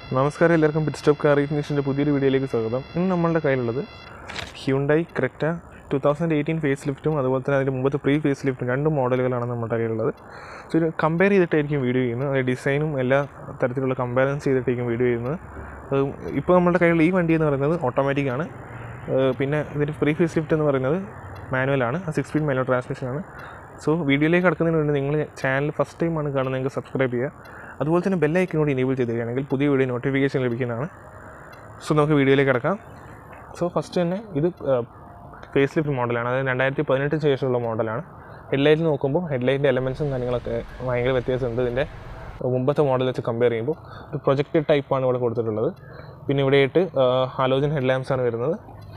നമസ്കാരം എല്ലാവർക്കും pit stop car ഇഗ്നിഷൻ്റെ പുതിയൊരു വീഡിയോയിലേക്ക് സ്വാഗതം ഇന്ന് നമ്മളുടെ കയ്യിലുള്ളത് Hyundai Creta two thousand eighteen face ലിഫ്റ്റും അതുപോലെ തന്നെ അതിൻ്റെ മുമ്പത്തെ പ്രീ ഫേസ് ലിഫ്റ്റും രണ്ട് മോഡലുകളാണ് നമ്മുടെ കയ്യിലുള്ളത് സോ ഇത് കമ്പയർ ചെയ്തിട്ടായിരിക്കും വീഡിയോ ചെയ്യുന്നത് അത് ഡിസൈനും എല്ലാ തരത്തിലുള്ള കമ്പാരിസൺ ചെയ്തിട്ടായിരിക്കും വീഡിയോ ചെയ്യുന്നത് അത് ഇപ്പോൾ നമ്മുടെ കയ്യിലുള്ള ഈ വണ്ടി എന്ന് പറയുന്നത് ഓട്ടോമാറ്റിക് ആണ് ഏഹ് പിന്നെ ഇതിൻ്റെ പ്രീ ഫേസ് ലിഫ്റ്റ് എന്ന് പറയുന്നത് മാനുവലാണ് സിക്സ് സ്പീഡ് മാനുവൽ ട്രാൻസ്മിഷനാണ് സോ വീഡിയോയിലേക്ക് കടക്കുന്നതിന് വേണ്ടി നിങ്ങൾ ചാനൽ ഫസ്റ്റ് ടൈമാണ് കാണുന്നതെങ്കിൽ സബ്സ്ക്രൈബ് ചെയ്യുക അതുപോലെ തന്നെ ബെല്ലൈക്കൻ കൂടി ഇനേബിൾ ചെയ്ത് തരികയാണെങ്കിൽ പുതിയ വീഡിയോ നോട്ടിഫിക്കേഷൻ ലഭിക്കുന്നതാണ് സോ നമുക്ക് വീഡിയോയിലേക്ക് കിടക്കാം സോ ഫസ്റ്റ് തന്നെ ഇത് ഫേസ് ലിഫ്റ്റ് മോഡലാണ് അതായത് രണ്ടായിരത്തി പതിനെട്ടിന് ശേഷമുള്ള മോഡലാണ് ഹെഡ്ലൈറ്റിൽ നോക്കുമ്പോൾ ഹെഡ്ലൈറ്റിൻ്റെ എലമെൻസും കാര്യങ്ങളൊക്കെ ഭയങ്കര വ്യത്യാസമുണ്ട് ഇതിൻ്റെ മുമ്പത്തെ മോഡൽ വെച്ച് കമ്പയർ ചെയ്യുമ്പോൾ ഒരു പ്രൊജക്റ്റഡ് ടൈപ്പാണ് ഇവിടെ കൊടുത്തിട്ടുള്ളത് പിന്നെ ഇവിടെയായിട്ട് ഹാലോജൻ ഹെഡ് ലാമ്പ്സ് ആണ് വരുന്നത്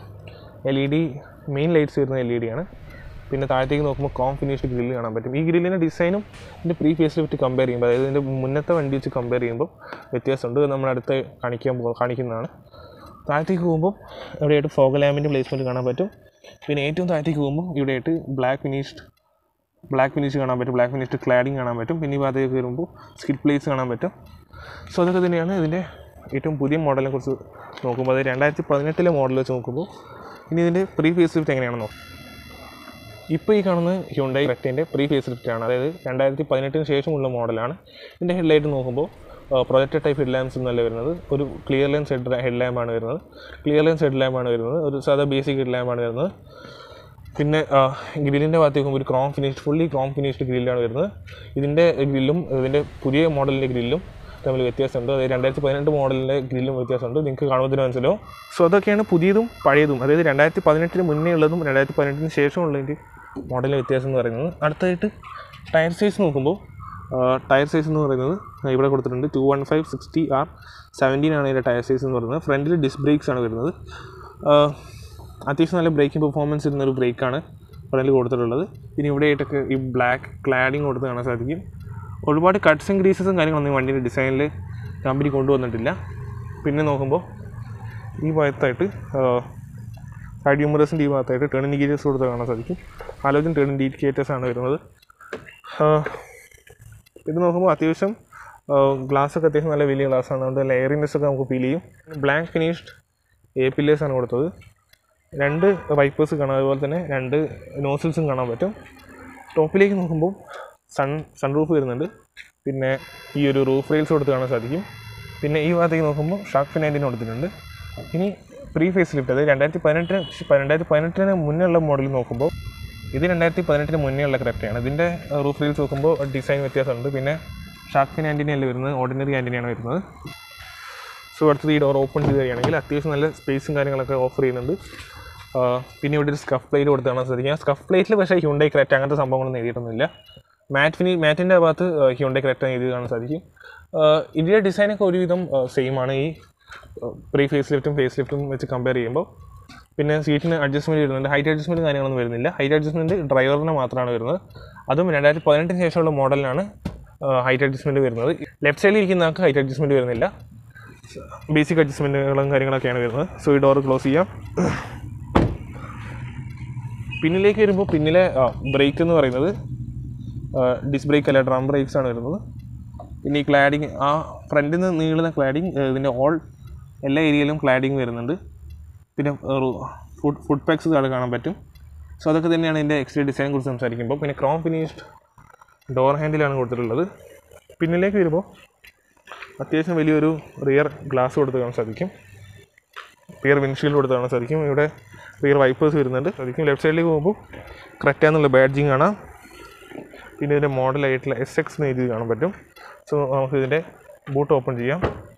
L E D main lights വരുന്ന എൽ ഇ ഡി ആണ് പിന്നെ താഴത്തേക്ക് നോക്കുമ്പോൾ കോം ഫിനിഷ്ഡ് ഗ്രില്ല് കാണാൻ പറ്റും ഈ ഗ്രില്ലിൻ്റെ ഡിസൈനും ഇതിൻ്റെ പ്രീ ഫേസ് ലിഫ്റ്റ് കമ്പയർ ചെയ്യുമ്പോൾ അതായത് ഇതിൻ്റെ മുന്നത്തെ വണ്ടി വെച്ച് കമ്പയർ ചെയ്യുമ്പോൾ വ്യത്യാസമുണ്ട് ഇത് നമ്മൾ അടുത്ത് കാണിക്കാൻ പോ കാണിക്കുന്നതാണ് താഴത്തേക്ക് പോകുമ്പോൾ ഇവിടെയായിട്ട് ഫോഗ് ലാമ്പിൻ്റെ പ്ലേസ്മെൻറ്റ് കാണാൻ പറ്റും പിന്നെ ഏറ്റവും താഴത്തേക്ക് പോകുമ്പോൾ ഇവിടെയായിട്ട് ബ്ലാക്ക് ഫിനിഷ്ഡ് ബ്ലാക്ക് ഫിനിഷ് കാണാൻ പറ്റും ബ്ലാക്ക് ഫിനിഷ്ഡ് ക്ലാഡിങ് കാണാൻ പറ്റും പിന്നെ ഈ ഭാഗത്തേക്ക് വരുമ്പോൾ സ്കിഡ് പ്ലേസ് കാണാൻ പറ്റും സോ അതൊക്കെ തന്നെയാണ് ഇതിൻ്റെ ഏറ്റവും പുതിയ മോഡലിനെ കുറിച്ച് നോക്കുമ്പോൾ അത് രണ്ടായിരത്തി പതിനെട്ടിലെ മോഡൽ വെച്ച് നോക്കുമ്പോൾ ഇനി ഇതിൻ്റെ പ്രീ ഫേസ് ലിഫ്റ്റ് എങ്ങനെയാണെന്ന് നോക്കാം ഇപ്പോൾ ഈ കാണുന്ന ഹ്യുണ്ടായി ക്രെറ്റേൻ്റെ പ്രീ ഫേസ് ലിഫ്റ്റ് ആണ് അതായത് രണ്ടായിരത്തി പതിനെട്ടിന് ശേഷമുള്ള മോഡലാണ് ഇതിൻ്റെ ഹെഡ്ലൈറ്റ് നോക്കുമ്പോൾ പ്രൊജക്റ്റഡ് ടൈപ്പ് ഹെഡ് ലാമ്പ്സ് എന്നല്ല വരുന്നത് ഒരു ക്ലിയർ ലെൻസ് ഹെഡ് ഹെഡ് ലാമ്പാണ് വരുന്നത് ക്ലിയർ ലെൻസ് ഹെഡ് ലാമ്പാണ് വരുന്നത് ഒരു സാധാ ബേസിക് ഹെഡ് ലാമ്പാണ് വരുന്നത് പിന്നെ ഗ്രില്ലിൻ്റെ ഭാഗത്തേക്ക് പോകുമ്പോൾ ഒരു chrome finished fully chrome finished ഗ്രില്ലാണ് വരുന്നത് ഇതിൻ്റെ ഗ്രില്ലും ഇതിൻ്റെ പുതിയ മോഡലിൻ്റെ ഗ്രില്ലും തമ്മിൽ വ്യത്യാസമുണ്ട് അതായത് രണ്ടായിരത്തി പതിനെട്ട് മോഡലിൻ്റെ ഗ്രില്ലും വ്യത്യാസമുണ്ട് നിങ്ങൾക്ക് കാണുമ്പോൾ മനസ്സിലാവും സോ അതൊക്കെയാണ് പുതിയതും പഴയതും അതായത് രണ്ടായിരത്തി പതിനെട്ടിന് മുന്നേ ഉള്ളതും രണ്ടായിരത്തി പതിനെട്ടിന് ശേഷമുള്ളതിൻ്റെ മോഡലിൻ്റെ വ്യത്യാസം എന്ന് പറയുന്നത് അടുത്തായിട്ട് ടയർ സൈസ് നോക്കുമ്പോൾ ടയർ സൈസ് എന്ന് പറയുന്നത് ഇവിടെ കൊടുത്തിട്ടുണ്ട് two one five sixty R seventeen ആണ് ഇതിൻ്റെ ടയർ സൈസ് എന്ന് പറയുന്നത് ഫ്രണ്ടിൽ ഡിസ്ക് ബ്രേക്സ് ആണ് വരുന്നത് അത്യാവശ്യം നല്ല ബ്രേക്കിംഗ് പെർഫോമൻസ് ഇരുന്ന ഒരു ബ്രേക്കാണ് ഫ്രണ്ടിൽ കൊടുത്തിട്ടുള്ളത് പിന്നെ ഇവിടെയായിട്ടൊക്കെ ഈ ബ്ലാക്ക് ക്ലാഡിങ് കൊടുത്ത് കാണാൻ സാധിക്കും ഒരുപാട് കട്ട്സും ഗ്രീസസും കാര്യങ്ങളൊന്നും ഈ വണ്ടീൻ്റെ ഡിസൈനിൽ കമ്പനി കൊണ്ടുവന്നിട്ടില്ല പിന്നെ നോക്കുമ്പോൾ ഈ ഭാഗത്തായിട്ട് സൈഡ് യൂമറസിൻ്റെ ഈ ഭാഗത്തായിട്ട് ടേൺ ഇൻഡിക്കേറ്റേഴ്സ് കൊടുത്ത് കാണാൻ സാധിക്കും ആലോചന ടേൺ ഇൻഡിക്കേറ്റേഴ്സ് ആണ് വരുന്നത് ഇത് നോക്കുമ്പോൾ അത്യാവശ്യം ഗ്ലാസ് ഒക്കെ അത്യാവശ്യം നല്ല വലിയ ഗ്ലാസ് ആണ് അതുകൊണ്ട് ലെയറിനെസ് ഒക്കെ നമുക്ക് ഫീൽ ചെയ്യും ബ്ലാങ്ക് ഫിനിഷ്ഡ് എ പില്ലേഴ്സ് ആണ് കൊടുത്തത് രണ്ട് വൈപ്പേഴ്സ് കാണാം അതുപോലെ തന്നെ രണ്ട് നോസിൽസും കാണാൻ പറ്റും ടോപ്പിലേക്ക് നോക്കുമ്പോൾ സൺ സൺ റൂഫ് വരുന്നുണ്ട് പിന്നെ ഈ ഒരു റൂഫ് റെയിൽസ് കൊടുത്ത് കാണാൻ സാധിക്കും പിന്നെ ഈ ഭാഗത്തേക്ക് നോക്കുമ്പോൾ ഷാർക്ക് ഫിനാൻറ്റിന് കൊടുത്തിട്ടുണ്ട് ഇനി പ്രീ ഫേസ് ലിഫ്റ്റ് അതായത് രണ്ടായിരത്തി പതിനെട്ടിന് രണ്ടായിരത്തി പതിനെട്ടിന് മുന്നേ ഉള്ള മോഡൽ നോക്കുമ്പോൾ ഇത് രണ്ടായിരത്തി പതിനെട്ടിന് മുന്നേ ഉള്ള കറക്റ്റാണ് ഇതിൻ്റെ റൂഫ് റീൽസ് നോക്കുമ്പോൾ ഡിസൈൻ വ്യത്യാസമുണ്ട് പിന്നെ ഷാർക്ക് ഫിൻ ആൻറ്റിനി അല്ല വരുന്നത് ഓർഡിനറി ആൻറ്റിനിയാണ് വരുന്നത് സോ അടുത്തത് ഈ ഡോർ ഓപ്പൺ ചെയ്ത് കഴിയുകയാണെങ്കിൽ അത്യാവശ്യം നല്ല സ്പേസും കാര്യങ്ങളൊക്കെ ഓഫർ ചെയ്യുന്നുണ്ട് പിന്നെ ഇവിടെ ഒരു സ്കഫ് പ്ലേറ്റ് കൊടുത്ത് കാണാൻ സാധിക്കും ആ സ്കഫ് പ്ലേറ്റിൽ പക്ഷേ ഹ്യുണ്ടൈ ക്രെറ്റ അങ്ങനത്തെ സംഭവങ്ങളൊന്നും എഴുതിയിട്ടൊന്നുമില്ല മാറ്റ് ഫിനി മാറ്റിൻ്റെ ഭാഗത്ത് ഹ്യുണ്ടൈ ക്രെറ്റ എഴുതി കാണാൻ സാധിക്കും ഇതിൻ്റെ ഡിസൈനൊക്കെ ഒരുവിധം സെയിം ആണ് ഈ പ്രീ ഫേസ് ലിഫ്റ്റും ഫേസ് ലിഫ്റ്റും വെച്ച് കമ്പയർ ചെയ്യുമ്പോൾ പിന്നെ സീറ്റിന് അഡ്ജസ്റ്റ്മെൻറ്റ് വരുന്നുണ്ട് ഹൈറ്റ് അഡ്ജസ്റ്റ്മെൻറ്റ് കാര്യങ്ങളൊന്നും വരുന്നില്ല ഹൈറ്റ് അഡ്ജസ്റ്റ്മെൻറ്റ് ഡ്രൈവറിന് മാത്രമാണ് വരുന്നത് അതും രണ്ടായിരത്തി പതിനെട്ടിന് ശേഷമുള്ള മോഡലിനാണ് ഹൈറ്റ് അഡ്ജസ്റ്റ്മെൻറ്റ് വരുന്നത് ലെഫ്റ്റ് സൈഡിൽ ഇരിക്കുന്ന ആൾക്ക് ഹൈറ്റ് അഡ്ജസ്റ്റ്മെൻറ്റ് വരുന്നില്ല ബേസിക് അഡ്ജസ്റ്റ്മെൻറ്റുകളും കാര്യങ്ങളൊക്കെയാണ് വരുന്നത് സോ ഈ ഡോർ ക്ലോസ് ചെയ്യാം പിന്നിലേക്ക് വരുമ്പോൾ പിന്നിലെ ബ്രേക്ക് എന്ന് പറയുന്നത് ഡിസ് ബ്രേക്ക് അല്ല ഡ്രം ബ്രേക്സ് ആണ് വരുന്നത് പിന്നെ ഈ ക്ലാഡിങ് ആ ഫ്രണ്ടിൽ നിന്ന് നീളുന്ന ക്ലാഡിങ് ഇതിൻ്റെ ഓൾ എല്ലാ ഏരിയയിലും ക്ലാഡിങ് വരുന്നുണ്ട് പിന്നെ ഫുഡ് ഫുഡ് പാക്സ് അവിടെ കാണാൻ പറ്റും സോ അതൊക്കെ തന്നെയാണ് ഇതിൻ്റെ എക്സ്ട്രീ ഡിസൈനെ കുറിച്ച് സംസാരിക്കുമ്പോൾ പിന്നെ ക്രോം ഫിനിഷ്ഡ് ഡോർ ഹാൻഡിലാണ് കൊടുത്തിട്ടുള്ളത് പിന്നിലേക്ക് വരുമ്പോൾ അത്യാവശ്യം വലിയൊരു റിയർ ഗ്ലാസ് കൊടുത്ത് കാണാൻ സാധിക്കും റിയർ വിൻഷീൽഡ് കൊടുത്ത് കാണാൻ സാധിക്കും ഇവിടെ റിയർ വൈപ്പേഴ്സ് വരുന്നുണ്ട് സാധിക്കും ലെഫ്റ്റ് സൈഡിലേക്ക് പോകുമ്പോൾ ക്രെറ്റ എന്നുള്ള ബാഡ്ജിങ് കാണാം പിന്നെ ഇതിൻ്റെ മോഡലായിട്ടുള്ള എസ് എക്സ് എന്ന് എഴുതി കാണാൻ പറ്റും സോ നമുക്ക് ഇതിൻ്റെ ബൂട്ട് ഓപ്പൺ ചെയ്യാം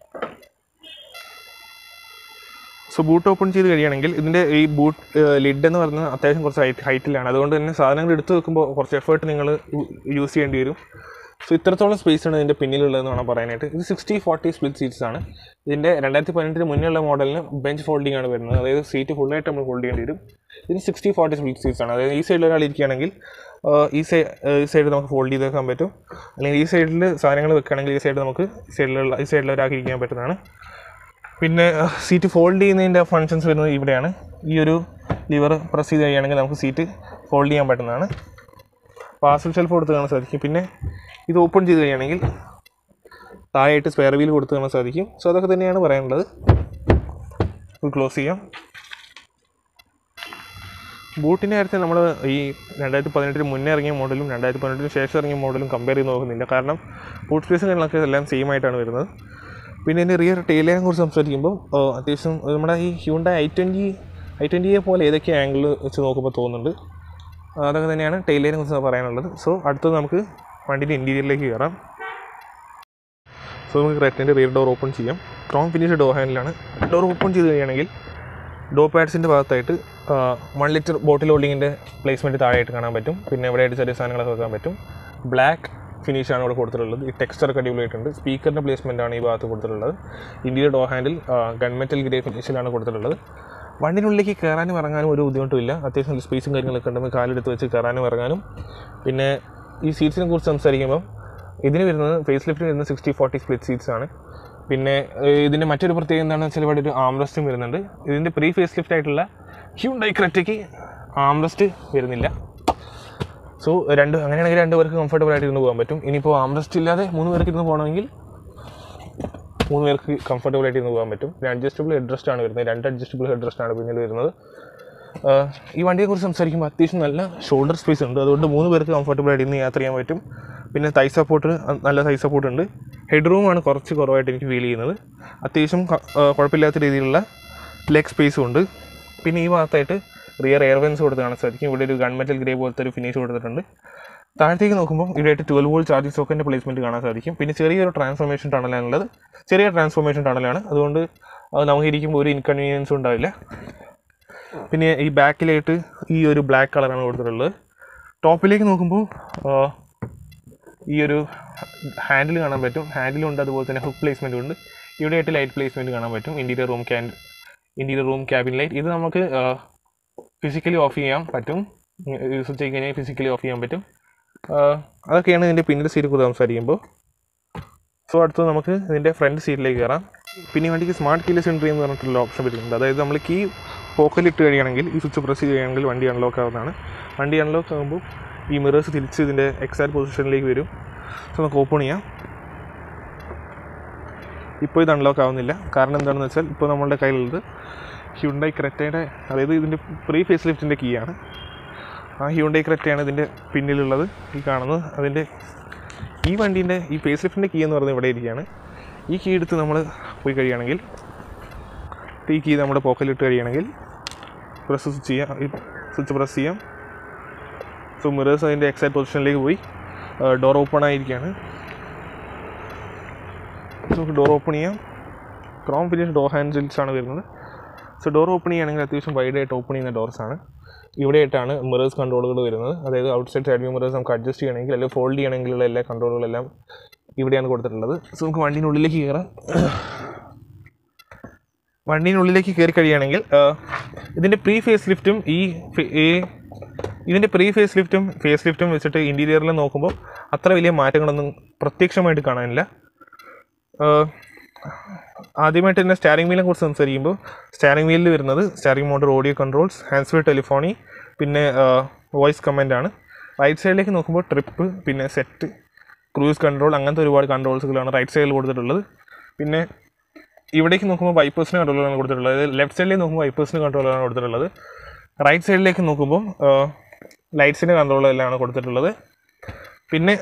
സോ ബൂട്ട് ഓപ്പൺ ചെയ്ത് കഴിയുകയാണെങ്കിൽ ഇതിൻ്റെ ഈ ബൂട്ട് ലിഡ് എന്ന് പറയുന്നത് അത്യാവശ്യം കുറച്ച് ഹൈറ്റ് ഹൈറ്റിലാണ് അതുകൊണ്ട് തന്നെ സാധനങ്ങൾ എടുത്ത് വെക്കുമ്പോൾ കുറച്ച് എഫേർട്ട് നിങ്ങൾ യൂസ് ചെയ്യേണ്ടി വരും സോ ഇത്രത്തോളം സ്പേസ് ആണ് ഇതിൻ്റെ പിന്നിലുള്ളതെന്ന് വേണം പറയാനായിട്ട് ഇത് സിക്സ്റ്റി ഫോർട്ടി സ്പ്ലിറ്റ് സീറ്റ്സ് ആണ് ഇതിൻ്റെ രണ്ടായിരത്തി പതിനെട്ടിന് മുന്നേ ഉള്ള മോഡലിന് ബെഞ്ച് ഫോൾഡിംഗ് ആണ് വരുന്നത് അതായത് സീറ്റ് ഫുള്ളായിട്ട് നമ്മൾ ഹോൾഡ് ചെയ്യേണ്ടി വരും ഇത് സിക്സ്റ്റി ഫോർട്ടി സ്പ്ലിറ്റ് സീറ്റ്സ് ആണ് അതായത് ഈ സൈഡിൽ ഒരാൾ ഇരിക്കുകയാണെങ്കിൽ ഈ സൈഡ് ഈ സൈഡ് നമുക്ക് ഫോൾഡ് ചെയ്ത് വെക്കാൻ പറ്റും അല്ലെങ്കിൽ ഈ സൈഡിൽ സാധനങ്ങൾ വെക്കുകയാണെങ്കിൽ ഈ സൈഡ് നമുക്ക് ഈ സൈഡിലുള്ള ഈ സൈഡിൽ ഒരാൾക്ക് ഇരിക്കാൻ പറ്റുന്നതാണ് പിന്നെ സീറ്റ് ഫോൾഡ് ചെയ്യുന്നതിൻ്റെ ഫങ്ഷൻസ് വരുന്നത് ഇവിടെയാണ് ഈ ഒരു ലിവർ പ്രസ് ചെയ്ത് കഴിയുകയാണെങ്കിൽ നമുക്ക് സീറ്റ് ഫോൾഡ് ചെയ്യാൻ പറ്റുന്നതാണ് പാർസൽ ഷെൽഫ് കൊടുത്ത് കാണാൻ സാധിക്കും പിന്നെ ഇത് ഓപ്പൺ ചെയ്ത് കഴിയുകയാണെങ്കിൽ താഴെയായിട്ട് സ്പെയർ വീൽ കൊടുത്ത് കാണാൻ സാധിക്കും സോ അതൊക്കെ തന്നെയാണ് പറയാനുള്ളത് ക്ലോസ് ചെയ്യാം ബൂട്ടിൻ്റെ കാര്യത്തിൽ നമ്മൾ ഈ രണ്ടായിരത്തി പതിനെട്ടിന് മുന്നേ ഇറങ്ങിയ മോഡലും രണ്ടായിരത്തി പതിനെട്ടിന് ശേഷം ഇറങ്ങിയ മോഡലും കമ്പയർ ചെയ്ത് നോക്കുന്നില്ല കാരണം ബൂട്ട് സ്പേസും കാര്യങ്ങളൊക്കെ എല്ലാം സെയിം ആയിട്ടാണ് വരുന്നത് പിന്നെ ഇതിൻ്റെ റിയർ ടെയിലിനെ കുറിച്ച് സംസാരിക്കുമ്പോൾ ആ, അത്യാവശ്യം നമ്മുടെ ഈ ഹ്യൂണ്ട ഐ ട്വൻറ്റി ഐ ട്വൻറ്റിയെ പോലെ ഏതൊക്കെ ആംഗിൾ വെച്ച് നോക്കുമ്പോൾ തോന്നുന്നുണ്ട് ആ, അതൊക്കെ തന്നെയാണ് ടെയിലിനെ കുറിച്ച് പറയാനുള്ളത് സോ അടുത്തത് നമുക്ക് വണ്ടിൻ്റെ ഇൻറ്റീരിയറിലേക്ക് കയറാം സോ നമുക്ക് റെറ്റിൻ്റെ റിയർ ഡോർ ഓപ്പൺ ചെയ്യാം ക്രോം ഫിനിഷ് ഡോർ ഹാൻഡിലാണ് ഡോർ ഓപ്പൺ ചെയ്ത് കഴിയുകയാണെങ്കിൽ ഡോ പാഡ്സിൻ്റെ ഭാഗത്തായിട്ട് വൺ ലിറ്റർ ബോട്ടിൽ ഹോൾഡിങ്ങിൻ്റെ പ്ലേസ്മെൻറ്റ് താഴെയായിട്ട് കാണാൻ പറ്റും പിന്നെ ഇവിടെയായിട്ട് ചെറിയ സാധനങ്ങളൊക്കെ വെക്കാൻ പറ്റും ബ്ലാക്ക് ഫിനിഷാണ് ഇവിടെ കൊടുത്തിട്ടുള്ളത് ഈ ടെക്സ്ചറൊക്കെ അടിപൊളിയായിട്ടുണ്ട് സ്പീക്കറിൻ്റെ പ്ലേസ്മെൻറ്റാണ് ഈ ഭാഗത്ത് കൊടുത്തിട്ടുള്ളത് ഇന്ത്യയുടെ ഡോ ഹാൻഡിൽ ഗൺമെറ്റൽ ഗ്രേ ഫിനിഷിലാണ് കൊടുത്തിട്ടുള്ളത് വണ്ടിനുള്ളിലേക്ക് കയറാനും ഇറങ്ങാനും ഒരു ബുദ്ധിമുട്ടുമില്ല അത്യാവശ്യം സ്പേസും കാര്യങ്ങളൊക്കെ ഉണ്ടെങ്കിൽ കാലെടുത്ത് വെച്ച് കയറാനും ഇറങ്ങാനും പിന്നെ ഈ സീറ്റ്സിനെ കുറിച്ച് സംസാരിക്കുമ്പോൾ ഇതിന് വരുന്നത് ഫേസ് ലിഫ്റ്റിന് വരുന്നത് സിക്സ്റ്റി ഫോർട്ടി സ്പ്ലിറ്റ് സീറ്റ്സ് ആണ് പിന്നെ ഏഹ്, ഇതിൻ്റെ മറ്റൊരു പ്രത്യേകത എന്താണെന്ന് വെച്ചാൽ ഇവിടെ ഒരു ആംറസ്റ്റും വരുന്നുണ്ട് ഇതിൻ്റെ പ്രീ ഫേസ് ലിഫ്റ്റ് ആയിട്ടുള്ള ഹ്യൂണ്ടൈ ക്രെറ്റയ്ക്ക് ആംറസ്റ്റ് വരുന്നില്ല സോ രണ്ട് അങ്ങനെയാണെങ്കിൽ രണ്ട് പേർക്ക് കംഫർട്ടബിൾ ആയിട്ട് ഇരുന്ന് പോകാൻ പറ്റും ഇനിയിപ്പോൾ ആംറസ്റ്റ് ഇല്ലാതെ മൂന്ന് പേർക്ക് ഇരുന്ന് പോകണമെങ്കിൽ മൂന്ന് പേർക്ക് കംഫർട്ടബിൾ ആയിട്ട് ഇരുന്ന് പോകാൻ പറ്റും പിന്നെ അഡ്ജസ്റ്റബിൾ ഹെഡ് റെസ്റ്റ് ആണ് വരുന്നത് രണ്ട് അഡ്ജസ്റ്റബിൾ ഹെഡ് റെസ്റ്റ് ആണ് പിന്നിൽ വരുന്നത് ആഹ് ഈ വണ്ടിയെക്കുറിച്ച് സംസാരിക്കുമ്പോൾ അത്യാവശ്യം നല്ല ഷോൾഡർ സ്പേസ് ഉണ്ട് അതുകൊണ്ട് മൂന്ന് പേർക്ക് കംഫർട്ടബിൾ ആയിട്ട് ഇന്ന് യാത്ര ചെയ്യാൻ പറ്റും പിന്നെ തൈ സപ്പോർട്ട് നല്ല തൈ സപ്പോർട്ട് ഉണ്ട് ഹെഡ് റൂമാണ് കുറച്ച് കുറവായിട്ട് എനിക്ക് ഫീൽ ചെയ്യുന്നത് അത്യാവശ്യം ക- ആഹ് കുഴപ്പമില്ലാത്ത രീതിയിലുള്ള ലെഗ് സ്പേസും ഉണ്ട് പിന്നെ ഈ ഭാഗത്തായിട്ട് റിയർ എയർവെൻസ് കൊടുത്ത് കാണാൻ സാധിക്കും ഇവിടെ ഒരു ഗൺമെറ്റൽ ഗ്രേ പോലത്തെ ഒരു ഫിനിഷ് കൊടുത്തിട്ടുണ്ട് താഴത്തേക്ക് നോക്കുമ്പോൾ ഇവിടെയായിട്ട് ട്വൽവ് വോൾട്ട് ചാർജിങ് സോക്കറ്റിൻ്റെ പ്ലേസ്മെൻറ്റ് കാണാൻ സാധിക്കും പിന്നെ ചെറിയൊരു ട്രാൻസ്ഫോർമേഷൻ ടണലാണുള്ളത് ചെറിയ ട്രാൻസ്ഫോർമേഷൻ ടണലാണ് അതുകൊണ്ട് അത് നമുക്ക് ഇരിക്കുമ്പോൾ ഒരു ഇൻകൺവീനിയൻസും ഉണ്ടാവില്ല പിന്നെ ഈ ബാക്കിലായിട്ട് ഈ ഒരു ബ്ലാക്ക് കളറാണ് കൊടുത്തിട്ടുള്ളത് ടോപ്പിലേക്ക് നോക്കുമ്പോൾ ആ, ഈ ഒരു ഹാൻഡിൽ കാണാൻ പറ്റും ഹാൻഡിലും ഉണ്ട് അതുപോലെ തന്നെ ഹുക്ക് പ്ലേസ്മെൻറ്റും ഉണ്ട് ഇവിടെയായിട്ട് ലൈറ്റ് പ്ലേസ്മെൻറ്റ് കാണാൻ പറ്റും interior room can interior room cabin light ഇത് നമുക്ക് ഫിസിക്കലി ഓഫ് ചെയ്യാൻ പറ്റും യൂസ് ചെയ്ത് കഴിഞ്ഞാൽ ഫിസിക്കലി ഓഫ് ചെയ്യാൻ പറ്റും ആ, അതൊക്കെയാണ് ഇതിൻ്റെ പിന്നിൽ സീറ്റ് കുറിച്ച് സംസാരിക്കുമ്പോൾ സോ അടുത്ത് നമുക്ക് ഇതിൻ്റെ ഫ്രണ്ട് സീറ്റിലേക്ക് കയറാം പിന്നെ ഈ വണ്ടിക്ക് സ്മാർട്ട് കീലെസ് എൻട്രി എന്ന് പറഞ്ഞിട്ടുള്ള ഓപ്ഷൻ വരുന്നുണ്ട് അതായത് നമ്മൾ കീ പോക്കലിട്ട് കഴിയുകയാണെങ്കിൽ ഈ സ്വിച്ച് പ്രസ് ചെയ്യുകയാണെങ്കിൽ വണ്ടി അൺലോക്ക് ആവുന്നതാണ് വണ്ടി അൺലോക്ക് ആകുമ്പോൾ ഈ മിറേഴ്സ് തിരിച്ച് ഇതിൻ്റെ എക്സാക്ട് പൊസിഷനിലേക്ക് വരും സോ നമുക്ക് ഓപ്പൺ ചെയ്യാം ഇപ്പോൾ ഇത് അൺലോക്ക് ആവുന്നില്ല കാരണം എന്താണെന്ന് വെച്ചാൽ ഇപ്പോൾ നമ്മളുടെ കയ്യിലുള്ളത് ഹ്യുണ്ടൈ ക്രെറ്റയുടെ അതായത് ഇതിൻ്റെ പ്രീ ഫേസ് ലിഫ്റ്റിൻ്റെ കീ ആണ് ആ ഹ്യൂണ്ടൈ ക്രെറ്റയാണ് ഇതിൻ്റെ പിന്നിലുള്ളത് ഈ കാണുന്നത് അതിൻ്റെ ഈ വണ്ടീൻ്റെ ഈ ഫേസ് ലിഫ്റ്റിൻ്റെ കീ എന്ന് പറയുന്നത് ഇവിടെ ഇരിക്കുകയാണ് ഈ കീ എടുത്ത് നമ്മൾ പോയി കഴിയുകയാണെങ്കിൽ ഈ കീ നമ്മുടെ പോക്കറ്റിലിട്ട് കഴിയുകയാണെങ്കിൽ പ്രസ് സ്വിച്ച് ചെയ്യാം ഈ സ്വിച്ച് പ്രസ് ചെയ്യാം സോ മിറേഴ്സ് അതിൻ്റെ എക്സാക്ട് പൊസിഷനിലേക്ക് പോയി ഡോർ ഓപ്പൺ ആയിരിക്കുകയാണ് നമുക്ക് ഡോർ ഓപ്പൺ ചെയ്യാം ക്രോം ഫിനിഷ് ഡോർ ഹാൻഡിൽസ് ആണ് വരുന്നത് സോ ഡോർ ഓപ്പൺ ചെയ്യുകയാണെങ്കിൽ അത്യാവശ്യം വൈഡായിട്ട് ഓപ്പൺ ചെയ്യുന്ന ഡോർസ് ആണ് ഇവിടെയായിട്ടാണ് മിറേഴ്സ് കൺട്രോളുകൾ വരുന്നത് അതായത് outside side view mirrors നമുക്ക് അഡ്ജസ്റ്റ് ചെയ്യണമെങ്കിൽ അല്ലെങ്കിൽ ഫോൾഡ് ചെയ്യണമെങ്കിലുള്ള എല്ലാ കൺട്രോളുകളെല്ലാം ഇവിടെയാണ് കൊടുത്തിട്ടുള്ളത് സോ നമുക്ക് വണ്ടീൻ്റെ ഉള്ളിലേക്ക് കയറാം വണ്ടീനുള്ളിലേക്ക് കയറി കഴിയുകയാണെങ്കിൽ ഇതിൻ്റെ പ്രീ ഫേസ് ലിഫ്റ്റും ഈ ഫെ- ഈ ഇതിൻ്റെ പ്രീ ഫേസ് ലിഫ്റ്റും ഫേസ് ലിഫ്റ്റും വെച്ചിട്ട് ഇൻറ്റീരിയറിൽ നോക്കുമ്പോൾ അത്ര വലിയ മാറ്റങ്ങളൊന്നും പ്രത്യക്ഷമായിട്ട് കാണാനില്ല ആഹ് ആദ്യമായിട്ട് തന്നെ സ്റ്റാരിംഗ് വീലിനെ കുറിച്ച് സംസാരിക്കുമ്പോൾ സ്റ്റാരിംഗ് വീലിൽ വരുന്നത് steering motor audio controls hand free telephony പിന്നെ വോയിസ് കമൻ്റ് ആണ് റൈറ്റ് സൈഡിലേക്ക് നോക്കുമ്പോൾ ട്രിപ്പ് പിന്നെ സെറ്റ് ക്രൂസ് കൺട്രോൾ അങ്ങനത്തെ ഒരുപാട് കൺട്രോൾസുകളാണ് റൈറ്റ് സൈഡിൽ കൊടുത്തിട്ടുള്ളത് പിന്നെ ഇവിടേക്ക് നോക്കുമ്പോൾ വൈപ്പേഴ്സിന് കൺട്രോളാണ് കൊടുത്തിട്ടുള്ളത് അതായത് ലെഫ്റ്റ് സൈഡിലേക്ക് നോക്കുമ്പോൾ വൈപ്പേഴ്സിന് കൺട്രോളാണ് കൊടുത്തിട്ടുള്ളത് റൈറ്റ് സൈഡിലേക്ക് നോക്കുമ്പോൾ ലൈറ്റ്സിൻ്റെ കൺട്രോളെല്ലാം കൊടുത്തിട്ടുള്ളത് പിന്നെ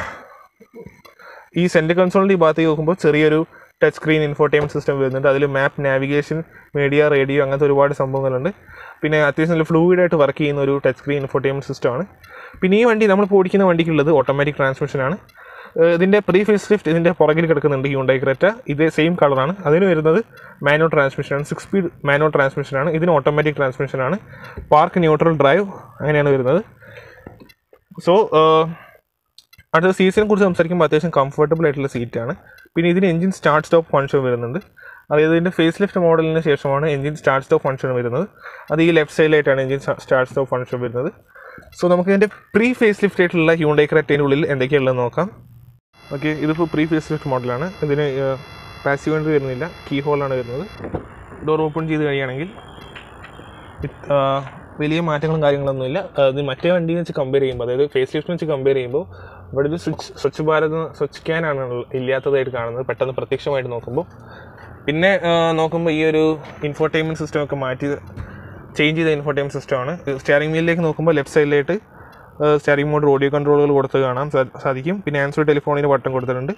ഈ സെൻറ്റർ കൺസോളിൻ്റെ ഈ ഭാഗത്തേക്ക് നോക്കുമ്പോൾ ചെറിയൊരു ടച്ച് സ്ക്രീൻ ഇൻഫോർടൈൻമെൻറ്റ് സിസ്റ്റം വരുന്നുണ്ട് അതിൽ മാപ്പ് നാവിഗേഷൻ മീഡിയ റേഡിയോ അങ്ങനത്തെ ഒരുപാട് സംഭവങ്ങളുണ്ട് പിന്നെ അത്യാവശ്യം നല്ല ഫ്ലൂയിഡായിട്ട് വർക്ക് ചെയ്യുന്ന ഒരു ടച്ച് സ്ക്രീൻ ഇൻഫോർടൈൻമെൻറ്റ് സിസ്റ്റമാണ് പിന്നെ ഈ വണ്ടി നമ്മൾ ഓടിക്കുന്ന വണ്ടിക്കുള്ളത് ഓട്ടോമാറ്റിക് ട്രാൻസ്മിഷനാണ് ഏഹ് ഇതിൻ്റെ പ്രീ ഫേസ് ലിഫ്റ്റ് ഇതിൻ്റെ പുറകിൽ കിടക്കുന്നുണ്ട് ഹ്യൂണ്ടൈ ക്രെറ്റ ഇതേ സെയിം കളറാണ് അതിന് വരുന്നത് മാനുവൽ ട്രാൻസ്മിഷനാണ് സിക്സ് സ്പീഡ് മാനുവൽ ട്രാൻസ്മിഷനാണ് ഇതിന് ഓട്ടോമാറ്റിക് ട്രാൻസ്മിഷനാണ് പാർക്ക് ന്യൂട്രൽ ഡ്രൈവ് അങ്ങനെയാണ് വരുന്നത് സോ അടുത്ത സീറ്റിനെ കുറിച്ച് സംസാരിക്കുമ്പോൾ അത്യാവശ്യം കംഫർട്ടബിൾ ആയിട്ടുള്ള സീറ്റാണ് പിന്നെ ഇതിന് എഞ്ചിൻ സ്റ്റാർട്ട് സ്റ്റോപ്പ് ഫംഗ്ഷൻ വരുന്നുണ്ട് അതായത് ഇതിൻ്റെ ഫേസ് ലിഫ്റ്റ് മോഡലിന് ശേഷമാണ് എഞ്ചിൻ സ്റ്റാർട്ട് സ്റ്റോപ്പ് ഫംഗ്ഷൻ വരുന്നത് അത് ഈ ലെഫ്റ്റ് സൈഡിലായിട്ടാണ് എഞ്ചിൻ സ്റ്റാർട്ട് സ്റ്റോപ്പ് ഫംഗ്ഷൻ വരുന്നത് സോ നമുക്ക് ഇതിൻ്റെ പ്രീ ഫേസ് ലിഫ്റ്റ് ആയിട്ടുള്ള ഹ്യൂണ്ടൈ ക്രെറ്റേൻ്റെ ഉള്ളിൽ എന്തൊക്കെയുള്ളത് നോക്കാം ഓക്കെ ഇതിപ്പോൾ പ്രീ ഫേസ് ലിഫ്റ്റ് മോഡലാണ് ഇതിന് പാസീവ് എൻട്രി വരുന്നില്ല കീ ഹോളാണ് വരുന്നത് ഡോർ ഓപ്പൺ ചെയ്ത് കഴിയുകയാണെങ്കിൽ ഇത്, ആ, വലിയ മാറ്റങ്ങളും കാര്യങ്ങളൊന്നുമില്ല അത് മറ്റേ വണ്ടിയെ വെച്ച് കമ്പയർ ചെയ്യുമ്പോൾ അതായത് ഫേസ് ലിഫ്റ്റിനെ വെച്ച് കമ്പയർ ചെയ്യുമ്പോൾ ഇവിടെ ഒരു സ്വിച്ച് സ്വച്ഛ് ഭാരത് സ്വച്ഛ് ക്യാൻ ആണ് ഉള്ള- ഇല്ലാത്തതായിട്ട് കാണുന്നത് പെട്ടെന്ന് പ്രത്യക്ഷമായിട്ട് നോക്കുമ്പോൾ പിന്നെ ആ, നോക്കുമ്പോൾ ഈ ഒരു ഇൻഫോർടൈൻമെൻറ്റ് സിസ്റ്റം ഒക്കെ മാറ്റി ചേഞ്ച് ചെയ്ത ഇൻഫോർടൈൻമെൻറ്റ് സിസ്റ്റമാണ് സ്റ്റിയറിംഗ് വീലിലേക്ക് നോക്കുമ്പോൾ ലെഫ്റ്റ് സൈഡിലായിട്ട് സ്റ്റിയറിംഗ് മോഡ് ഓഡിയോ കൺട്രോളുകൾ കൊടുത്ത് കാണാൻ സാ- സാധിക്കും പിന്നെ ആൻസർ ടെലിഫോണിന് ബട്ടൺ കൊടുത്തിട്ടുണ്ട്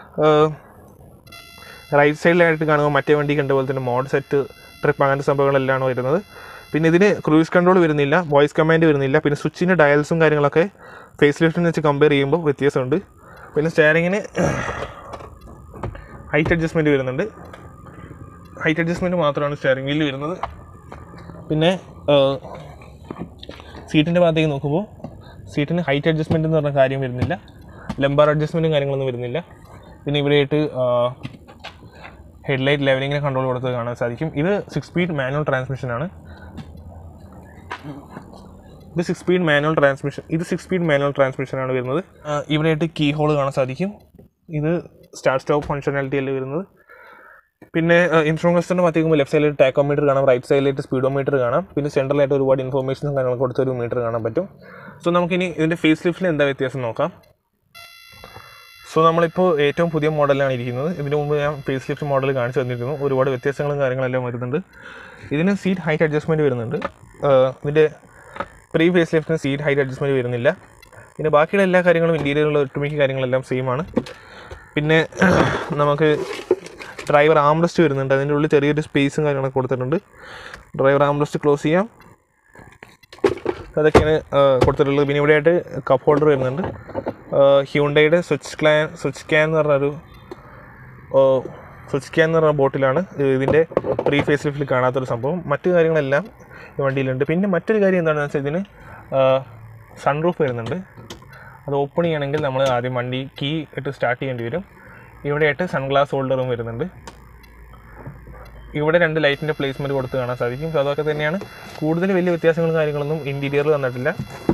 റൈറ്റ് സൈഡിലായിട്ട് കാണുമ്പോൾ മറ്റേ വണ്ടി കണ്ട പോലെ തന്നെ മോഡ് സെറ്റ് ട്രിപ്പ് അങ്ങനത്തെ സംഭവങ്ങളെല്ലാം വരുന്നത് പിന്നെ ഇതിന് ക്രൂയിസ് കൺട്രോൾ വരുന്നില്ല വോയിസ് കമാൻഡ് വരുന്നില്ല പിന്നെ സ്വിച്ചിൻ്റെ ഡയൽസും കാര്യങ്ങളൊക്കെ ഫേസ് ലിഫ്റ്റിന് വെച്ച് കമ്പയർ ചെയ്യുമ്പോൾ വ്യത്യാസമുണ്ട് പിന്നെ സ്റ്റിയറിങ്ങിന് ഹൈറ്റ് അഡ്ജസ്റ്റ്മെൻറ്റ് വരുന്നുണ്ട് ഹൈറ്റ് അഡ്ജസ്റ്റ്മെൻറ്റ് മാത്രമാണ് സ്റ്റിയറിംഗ് വീലിൽ വരുന്നത് പിന്നെ സീറ്റിൻ്റെ ഭാഗത്തേക്ക് നോക്കുമ്പോൾ സീറ്റിന് ഹൈറ്റ് അഡ്ജസ്റ്റ്മെൻറ്റ് എന്ന് പറഞ്ഞ കാര്യം വരുന്നില്ല ലംബാർ അഡ്ജസ്റ്റ്മെൻറ്റും കാര്യങ്ങളൊന്നും വരുന്നില്ല പിന്നെ ഇവിടെയായിട്ട് ഹെഡ്ലൈറ്റ് ലെവലിങ്ങിനെ കൺട്രോൾ കൊടുത്ത് കാണാൻ സാധിക്കും ഇത് സിക്സ് സ്പീഡ് മാനുവൽ ട്രാൻസ്മിഷനാണ് ഇത് സിക്സ് സ്പീഡ് മാനുവൽ ട്രാൻസ്മിഷൻ ഇത് സിക്സ് സ്പീഡ് മാനുവൽ ട്രാൻസ്മിഷനാണ് വരുന്നത് ആ, ഇവിടെയായിട്ട് കീ ഹോൾ കാണാൻ സാധിക്കും ഇത് സ്റ്റാർട്ട് സ്റ്റോപ്പ് ഫങ്ഷനാലിറ്റി അല്ലേ വരുന്നത് പിന്നെ ഇൻസ്ട്രുമെന്റ് ക്ലസ്റ്ററിൻ്റെ ഭാഗത്തേക്ക് ലെഫ്റ്റ് സൈഡിൽ ടാക്കോമീറ്റർ കാണാം റൈറ്റ് സൈഡിലായിട്ട് സ്പീഡോമീറ്റർ കാണാം പിന്നെ സെൻട്രലായിട്ട് ഒരുപാട് ഇൻഫോർമേഷനും കാര്യങ്ങളൊക്കെ കൊടുത്ത ഒരു മീറ്റർ കാണാൻ പറ്റും സോ നമുക്കിനി ഇതിൻ്റെ ഫേസ് ലിഫ്റ്റിൽ എന്താ വ്യത്യാസം നോക്കാം സോ നമ്മളിപ്പോൾ ഏറ്റവും പുതിയ മോഡലാണ് ഇരിക്കുന്നത് ഇതിന് മുമ്പ് ഞാൻ ഫേസ് ലിഫ്റ്റ് മോഡൽ കാണിച്ചു തന്നിരുന്നു ഒരുപാട് വ്യത്യാസങ്ങളും കാര്യങ്ങളെല്ലാം വരുന്നുണ്ട് ഇതിന് സീറ്റ് ഹൈറ്റ് അഡ്ജസ്റ്റ്മെൻറ്റ് വരുന്നുണ്ട് ആഹ് ഇതിൻ്റെ പ്രീ ഫേസ് ലിഫ്റ്റിന് സീറ്റ് ഹൈറ്റ് അഡ്ജസ്റ്റ്മെൻറ്റ് വരുന്നില്ല പിന്നെ ബാക്കിയുള്ള എല്ലാ കാര്യങ്ങളും ഇൻറ്റീരിയറുള്ള ഒട്ടുമിക്ക കാര്യങ്ങളെല്ലാം സെയിം ആണ് പിന്നെ നമുക്ക് ഡ്രൈവർ ആംറസ്റ്റ് വരുന്നുണ്ട് അതിൻ്റെ ഉള്ളിൽ ചെറിയൊരു സ്പേസും കാര്യങ്ങളൊക്കെ കൊടുത്തിട്ടുണ്ട് ഡ്രൈവർ ആംറസ്റ്റ് ക്ലോസ് ചെയ്യാം അതൊക്കെയാണ് ആ, കൊടുത്തിട്ടുള്ളത് പിന്നെ ഇവിടെയായിട്ട് കപ്പ് ഹോൾഡർ വരുന്നുണ്ട് ഹ്യൂണ്ടയുടെ സ്വിച്ച് ക്ലാൻ സ്വിച്ച് ക്യാൻ എന്ന് പറഞ്ഞൊരു സ്വിച്ച് ക്യാൻ എന്ന് പറഞ്ഞ ബോട്ടിലാണ് ഇതിൻ്റെ പ്രീ ഫേസ് ലിഫ്റ്റിൽ കാണാത്തൊരു സംഭവം മറ്റു കാര്യങ്ങളെല്ലാം ഈ വണ്ടിയിലുണ്ട് പിന്നെ മറ്റൊരു കാര്യം എന്താണെന്ന് വെച്ചാൽ ഇതിന് സൺറൂഫ് വരുന്നുണ്ട് അത് ഓപ്പൺ ചെയ്യണമെങ്കിൽ നമ്മൾ ആദ്യം വണ്ടി കീ ഇട്ട് സ്റ്റാർട്ട് ചെയ്യേണ്ടി വരും ഇവിടെയായിട്ട് സൺഗ്ലാസ് ഹോൾഡറും വരുന്നുണ്ട് ഇവിടെ രണ്ട് ലൈറ്റിൻ്റെ പ്ലേസ്മെൻറ്റ് കൊടുത്ത് കാണാൻ സാധിക്കും സോ അതൊക്കെ തന്നെയാണ് കൂടുതൽ വലിയ വ്യത്യാസങ്ങളും കാര്യങ്ങളൊന്നും ഇൻറ്റീരിയറിൽ വന്നിട്ടില്ല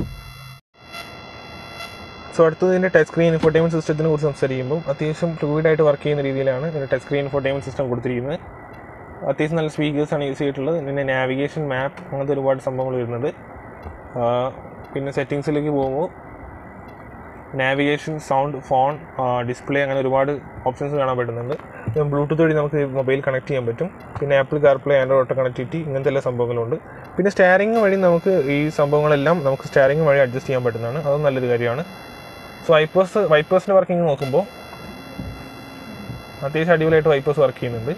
സോ അടുത്തത് ഇതിൻ്റെ ടച്ച് സ്ക്രീൻ ഇൻഫോർടൈൻമെൻറ്റ് സിസ്റ്റത്തിനെ കുറിച്ച് സംസാരിക്കുമ്പോൾ അത്യാവശ്യം ഫ്ലൂയിഡ് ആയിട്ട് വർക്ക് ചെയ്യുന്ന രീതിയിലാണ് ഇതിൻ്റെ ടച്ച് സ്ക്രീൻ ഇൻഫോർടൈൻമെൻറ്റ് സിസ്റ്റം കൊടുത്തിരിക്കുന്നത് അത്യാവശ്യം നല്ല സ്പീക്കേഴ്സാണ് യൂസ് ചെയ്തിട്ടുള്ളത് പിന്നെ നാവിഗേഷൻ മാപ്പ് അങ്ങനത്തെ ഒരുപാട് സംഭവങ്ങൾ വരുന്നുണ്ട് ആ, പിന്നെ സെറ്റിങ്സിലേക്ക് പോകുമ്പോൾ നാവിഗേഷൻ സൗണ്ട് ഫോൺ ഡിസ്പ്ലേ അങ്ങനെ ഒരുപാട് ഓപ്ഷൻസ് കാണാൻ പറ്റുന്നുണ്ട് പിന്നെ ബ്ലൂടൂത്ത് വഴി നമുക്ക് മൊബൈൽ കണക്ട് ചെയ്യാൻ പറ്റും പിന്നെ Apple CarPlay Android Auto connectivity ഇങ്ങനത്തെ എല്ലാ സംഭവങ്ങളുണ്ട് പിന്നെ സ്റ്റാരിങ് വഴി നമുക്ക് ഈ സംഭവങ്ങളെല്ലാം നമുക്ക് സ്റ്റാരിങ് വഴി അഡ്ജസ്റ്റ് ചെയ്യാൻ പറ്റുന്നതാണ് അതും നല്ലൊരു കാര്യമാണ് സോ വൈപ്പേഴ്സ് വൈപ്പേഴ്സിൻ്റെ വർക്കിംഗ് നോക്കുമ്പോൾ അത്യാവശ്യം അടിപൊളിയായിട്ട് വൈപ്പേഴ്സ് വർക്ക് ചെയ്യുന്നുണ്ട്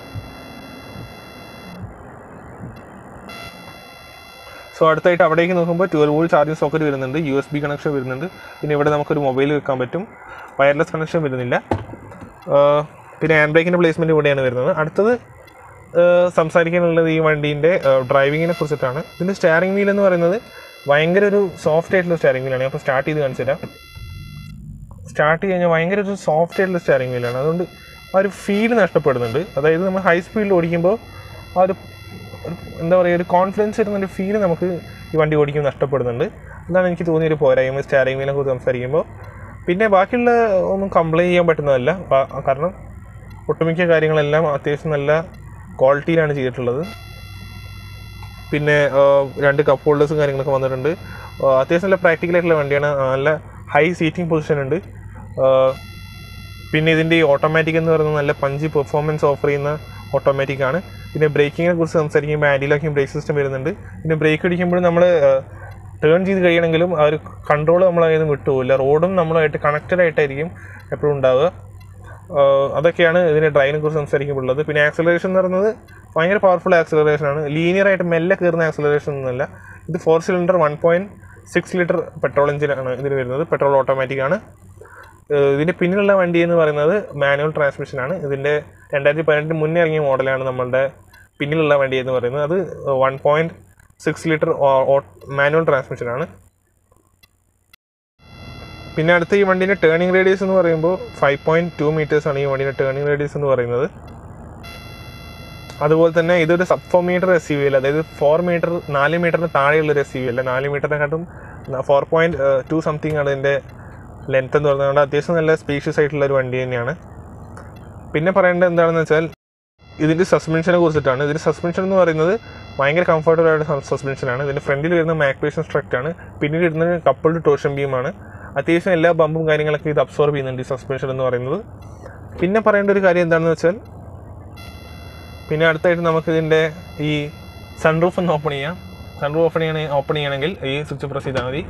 സോ അടുത്തായിട്ട് അവിടേക്ക് നോക്കുമ്പോൾ ട്വൽവ് വോൾട്ട് ചാർജിങ് സോക്കറ്റ് വരുന്നുണ്ട് യു എസ് ബി കണക്ഷൻ വരുന്നുണ്ട് പിന്നെ ഇവിടെ നമുക്കൊരു മൊബൈൽ വെക്കാൻ പറ്റും വയർലെസ് കണക്ഷൻ വരുന്നില്ല ആഹ് പിന്നെ ഹാൻഡ് ബ്രേക്കിൻ്റെ പ്ലേസ്മെൻറ്റ് ഇവിടെയാണ് വരുന്നത് അടുത്തത് ആഹ് സംസാരിക്കാനുള്ളത് ഈ വണ്ടീൻ്റെ ഡ്രൈവിങ്ങിനെ കുറിച്ചിട്ടാണ് ഇതിൻ്റെ സ്റ്റാറിംഗ് വീൽ എന്ന് പറയുന്നത് ഭയങ്കര ഒരു സോഫ്റ്റ് ആയിട്ടുള്ള സ്റ്റാറിംഗ് വീലാണ് അപ്പോൾ സ്റ്റാർട്ട് ചെയ്ത് കാണിച്ചു തരാം സ്റ്റാർട്ട് ചെയ്ത് കഴിഞ്ഞാൽ ഭയങ്കര ഒരു സോഫ്റ്റ് ആയിട്ടുള്ള സ്റ്റാറിംഗ് വീലാണ് അതുകൊണ്ട് ആ ഒരു ഫീൽ നഷ്ടപ്പെടുന്നുണ്ട് അതായത് നമ്മൾ ഹൈ സ്പീഡിൽ ഓടിക്കുമ്പോൾ ആ ഒരു ഒരു എന്താ പറയുക ഒരു കോൺഫിഡൻസ് വരുന്ന ഒരു ഫീൽ നമുക്ക് ഈ വണ്ടി ഓടിക്കുമ്പോൾ നഷ്ടപ്പെടുന്നുണ്ട് അതാണ് എനിക്ക് തോന്നിയൊരു പോരായ്മ സ്റ്റാറിംഗ് വീലിനെ കുറിച്ച് സംസാരിക്കുമ്പോൾ പിന്നെ ബാക്കിയുള്ള ഒന്നും കംപ്ലൈൻറ്റ് ചെയ്യാൻ പറ്റുന്നതല്ല ബാ- കാരണം ഒട്ടുമിക്ക കാര്യങ്ങളെല്ലാം അത്യാവശ്യം നല്ല ക്വാളിറ്റിയിലാണ് ചെയ്തിട്ടുള്ളത് പിന്നെ ആ, രണ്ട് കപ്പ് ഹോൾഡേഴ്സും കാര്യങ്ങളൊക്കെ വന്നിട്ടുണ്ട് ആ, അത്യാവശ്യം നല്ല പ്രാക്ടിക്കൽ ആയിട്ടുള്ള വണ്ടിയാണ് ആ, നല്ല ഹൈ സീറ്റിംഗ് പൊസിഷൻ ഉണ്ട് ആ, പിന്നെ ഇതിൻ്റെ ഈ ഓട്ടോമാറ്റിക് എന്ന് പറയുന്നത് നല്ല പഞ്ചി പെർഫോമൻസ് ഓഫർ ചെയ്യുന്ന ഓട്ടോമാറ്റിക് ആണ് പിന്നെ ബ്രേക്കിങ്ങിനെ കുറിച്ച് സംസാരിക്കുമ്പോൾ ആൻറ്റി ലോക്കിംഗ് ബ്രേക്ക് സിസ്റ്റം വരുന്നുണ്ട് പിന്നെ ബ്രേക്ക് അടിക്കുമ്പോൾ നമ്മൾ ടേൺ ചെയ്ത് കഴിയണമെങ്കിലും ആ ഒരു കൺട്രോൾ നമ്മളതിൽ നിന്ന് വിട്ടുപോകില്ല റോഡും നമ്മളുമായിട്ട് കണക്റ്റഡ് ആയിട്ടായിരിക്കും എപ്പോഴും ഉണ്ടാവുക ആഹ് അതൊക്കെയാണ് ഇതിൻ്റെ ഡ്രൈവിനെ കുറിച്ച് സംസാരിക്കുമ്പോൾ ഉള്ളത് പിന്നെ ആക്സലറേഷൻ എന്ന് പറയുന്നത് ഭയങ്കര പവർഫുൾ ആക്സലറേഷൻ ആണ് ലീനിയർ ആയിട്ട് മെല്ലെ കയറുന്ന ആക്സലറേഷൻ ഒന്നുമല്ല ഇത് four cylinder one point six litre petrol എഞ്ചിനാണ് ഇതിന് വരുന്നത് പെട്രോൾ ഓട്ടോമാറ്റിക് ആണ് ഏഹ് ഇതിൻ്റെ പിന്നിലുള്ള വണ്ടി എന്ന് പറയുന്നത് മാനുവൽ ട്രാൻസ്മിഷൻ ആണ് ഇതിൻ്റെ രണ്ടായിരത്തി പതിനെട്ടിന് മുന്നേ ഇറങ്ങിയ മോഡലാണ് നമ്മളുടെ പിന്നിലുള്ള വണ്ടി എന്ന് പറയുന്നത് അത് one point six litre manual transmission ആണ് പിന്നെ അടുത്ത ഈ വണ്ടീൻ്റെ ടേണിംഗ് റേഡിയസ് എന്ന് പറയുമ്പോൾ ഫൈവ് പോയിൻറ്റ് ടു മീറ്റേഴ്സ് ആണ് ഈ വണ്ടീൻ്റെ ടേണിംഗ് റേഡിയസ് എന്ന് പറയുന്നത് അതുപോലെ തന്നെ ഇതൊരു sub four metre S U V അല്ല അതായത് ഫോർ മീറ്റർ നാല് മീറ്ററിന് താഴെയുള്ള ഒരു എസ് യു വി അല്ല നാല് മീറ്ററിനെക്കാട്ടും ഫോർ പോയിൻറ്റ് ടു സംതിങ് ആണ് ഇതിൻ്റെ ലെങ്ത് എന്ന് പറയുന്നത് അത്യാവശ്യം നല്ല സ്പീഷ്യസ് ആയിട്ടുള്ള ഒരു വണ്ടി തന്നെയാണ് പിന്നെ പറയേണ്ടത് എന്താണെന്ന് വെച്ചാൽ ഇതിൻ്റെ സസ്പെൻഷനെ കുറിച്ചിട്ടാണ് ഇതിൻ്റെ സസ്പെൻഷൻ എന്ന് പറയുന്നത് ഭയങ്കര കംഫർട്ടബിൾ ആയിട്ട് സസ്പെൻഷനാണ് ഇതിൻ്റെ ഫ്രണ്ടിൽ വരുന്ന മാക്പേഷൻ സ്ട്രക്റ്റ് ആണ് പിന്നീട് ഇടുന്നത് കപ്പിൾഡ് ടോഷൻ ബീമാണ് അത്യാവശ്യം എല്ലാ ബമ്പും കാര്യങ്ങളൊക്കെ ഇത് അബ്സോർബ് ചെയ്യുന്നുണ്ട് ഈ സസ്പെൻഷൻ എന്ന് പറയുന്നത് പിന്നെ പറയേണ്ട ഒരു കാര്യം എന്താണെന്ന് വെച്ചാൽ പിന്നെ അടുത്തായിട്ട് നമുക്ക് ഇതിൻ്റെ ഈ സൺറൂഫ് ഒന്ന് ഓപ്പൺ ചെയ്യാം സൺറൂഫ് ഓപ്പൺ ചെയ്യണ ഓപ്പൺ ചെയ്യണമെങ്കിൽ ഈ സ്വിച്ച് പ്രസ് ചെയ്താൽ മതി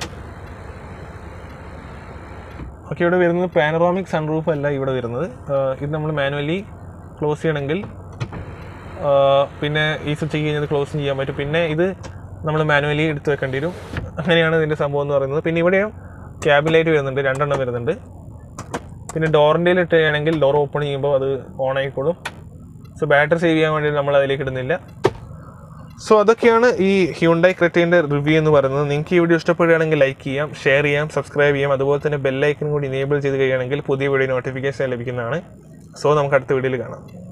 ഓക്കെ ഇവിടെ വരുന്നത് പാനറോമിക് സൺറൂഫ് അല്ല ഇവിടെ വരുന്നത് ആഹ് ഇത് നമ്മൾ മാനുവലി ക്ലോസ് ചെയ്യണമെങ്കിൽ ആഹ് പിന്നെ ഈ സ്വിച്ച് കഴിഞ്ഞത് ക്ലോസ് ചെയ്യാൻ പറ്റും പിന്നെ ഇത് നമ്മൾ മാനുവലി എടുത്ത് വെക്കേണ്ടി വരും അങ്ങനെയാണ് ഇതിൻ്റെ സംഭവം എന്ന് പറയുന്നത് പിന്നെ ഇവിടെയും ക്യാബ് ലൈറ്റ് വരുന്നുണ്ട് രണ്ടെണ്ണം വരുന്നുണ്ട് പിന്നെ ഡോറിൻ്റെ ഇട്ട് ചെയ്യണമെങ്കിൽ ഡോർ ഓപ്പൺ ചെയ്യുമ്പോൾ അത് ഓൺ ആയിക്കോളും സോ ബാറ്ററി സേവ് ചെയ്യാൻ വേണ്ടി നമ്മൾ അതിലേക്ക് ഇടുന്നില്ല സോ അതൊക്കെയാണ് ഈ ഹ്യൂണ്ടായി ക്രെറ്റേൻ്റെ റിവ്യൂ എന്ന് പറയുന്നത് നിങ്ങൾക്ക് ഈ വീഡിയോ ഇഷ്ടപ്പെടുകയാണെങ്കിൽ ലൈക്ക് ചെയ്യാം ഷെയർ ചെയ്യാം സബ്സ്ക്രൈബ് ചെയ്യാം അതുപോലെ തന്നെ ബെല്ലൈക്കനും കൂടി ഇനേബിൾ ചെയ്ത് കഴിയുകയാണെങ്കിൽ പുതിയ വീഡിയോ നോട്ടിഫിക്കേഷൻ ലഭിക്കുന്നതാണ് സോ നമുക്ക് അടുത്ത വീഡിയോയിൽ കാണാം